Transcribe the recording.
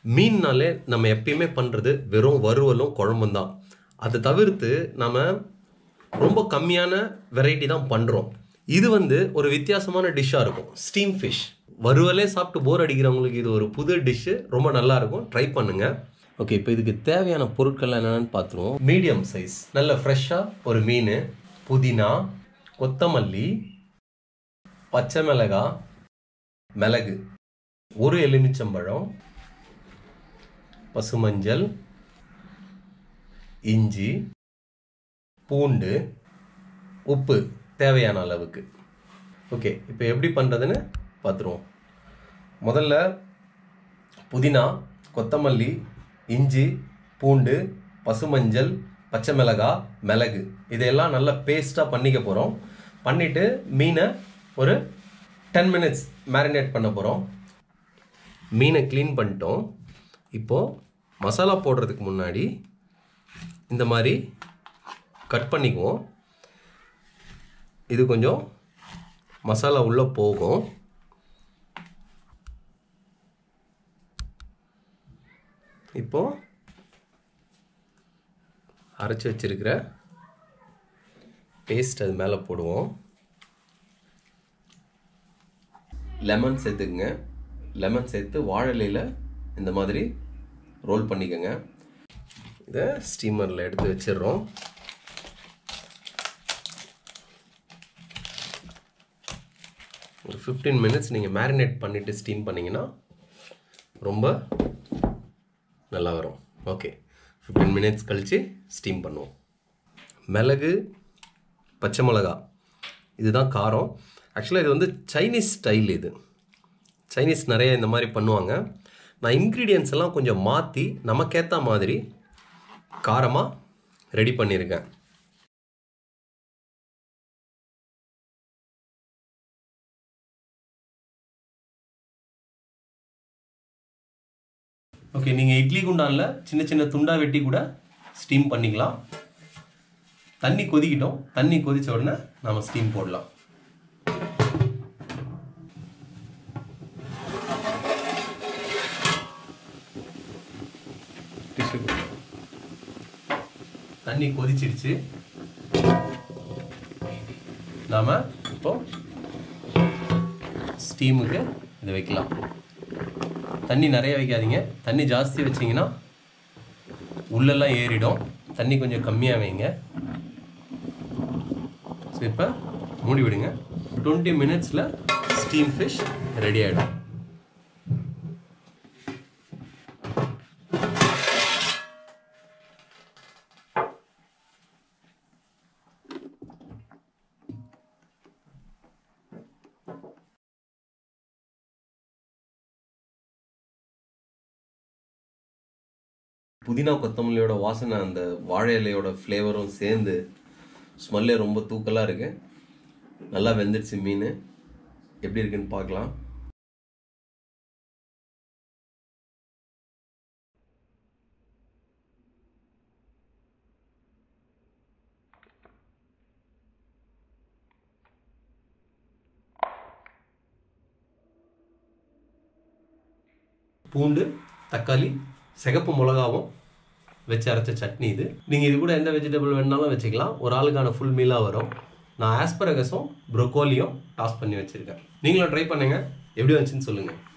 மீன்னாலே நம்ம எப்பயுமே பண்ணுறது வெறும் வறுவலும் குழம்பும் தான் அதை தவிர்த்து நம்ம ரொம்ப கம்மியான வெரைட்டி தான் பண்ணுறோம் இது வந்து ஒரு வித்தியாசமான டிஷ்ஷாக இருக்கும் ஸ்டீம் ஃபிஷ் வறுவலே சாப்பிட்டு போர் அடிக்கிறவங்களுக்கு இது ஒரு புது டிஷ்ஷு ரொம்ப நல்லா இருக்கும் ட்ரை பண்ணுங்க ஓகே இப்போ இதுக்கு தேவையான பொருட்கள் என்னென்னு பார்த்துருவோம் மீடியம் சைஸ் நல்ல ஃப்ரெஷ்ஷாக ஒரு மீன் புதினா கொத்தமல்லி பச்சை மிளகாய் மிளகு ஒரு எலுமிச்சம்பழம் பசுமஞ்சள் இஞ்சி பூண்டு உப்பு தேவையான அளவுக்கு ஓகே இப்போ எப்படி பண்ணுறதுன்னு பார்த்துருவோம் முதல்ல புதினா கொத்தமல்லி இஞ்சி பூண்டு பசுமஞ்சள் பச்சை மிளகாய் மிளகு இதையெல்லாம் நல்லா பேஸ்ட்டாக பண்ணிக்க போகிறோம் பண்ணிவிட்டு மீனை ஒரு டென் மினிட்ஸ் மேரினேட் பண்ண போகிறோம் மீனை க்ளீன் பண்ணிட்டோம் இப்போது மசாலா போடுறதுக்கு முன்னாடி இந்த மாதிரி கட் பண்ணிக்குவோம் இது கொஞ்சம் மசாலா உள்ளே போகும் இப்போ அரைச்சி வச்சிருக்கிற பேஸ்ட் அது மேலே போடுவோம் லெமன் சேர்த்துக்குங்க லெமன் சேர்த்து வாழை இலையில இந்த மாதிரி ரோல் பண்ணிக்கோங்க இதை ஸ்டீமரில் எடுத்து வச்சிடுறோம் ஒரு ஃபிஃப்டீன் மினிட்ஸ் நீங்கள் மேரினேட் பண்ணிவிட்டு ஸ்டீம் பண்ணிங்கன்னா ரொம்ப நல்லா வரும் ஓகே ஃபிஃப்டீன் மினிட்ஸ் கழித்து ஸ்டீம் பண்ணுவோம் மிளகு பச்சை மிளகா இதுதான் காரம் ஆக்சுவலாக இது வந்து சைனீஸ் ஸ்டைல் இது சைனீஸ் நிறைய இந்த மாதிரி பண்ணுவாங்க நான் இன்க்ரீடியன்ஸ் எல்லாம் கொஞ்சம் மாற்றி நமக்கேற்ற மாதிரி காரமாக ரெடி பண்ணியிருக்கேன் ஓகே நீங்கள் இட்லி குண்டானில் சின்ன சின்ன துண்டா வெட்டி கூட ஸ்டீம் பண்ணிக்கலாம் தண்ணி கொதிக்கிட்டோம் தண்ணி கொதிச்ச உடனே நாம ஸ்டீம் போடலாம் Tissue கொடுங்க. தண்ணி கொதிச்சிடுச்சு நாம இப்போ ஸ்டீமுக்கு இதை வைக்கலாம் தண்ணி நிறைய வைக்காதீங்க தண்ணி ஜாஸ்தி வச்சிங்கன்னா உள்ளெல்லாம் ஏறிடும் தண்ணி கொஞ்சம் கம்மியாக வைங்க ஸோ இப்போ மூடி விடுங்க டுவெண்ட்டி மினிட்ஸில் ஸ்டீம் ஃபிஷ் ரெடி ஆகிடும் புதினா கொத்தமல்லியோட வாசனை அந்த வாழை இலையோட ஃப்ளேவரும் சேர்ந்து ஸ்மெல்லே ரொம்ப தூக்கலாக இருக்கு நல்லா வெந்துடுச்சு மீன் எப்படி இருக்குன்னு பார்க்கலாம் பூண்டு தக்காளி சிகப்பு மிளகாவும் வச்சு அரைச்ச சட்னி இது நீங்கள் இது கூட எந்த வெஜிடபிள் வேணாலும் வச்சுக்கலாம் ஒரு ஆளுக்கான ஃபுல் மீலாக வரும் நான் ஆஸ்பரகஸும் ப்ரொக்கோலியும் டாஸ் பண்ணி வச்சுருக்கேன் நீங்களும் ட்ரை பண்ணுங்கள் எப்படி வந்துச்சுன்னு சொல்லுங்கள்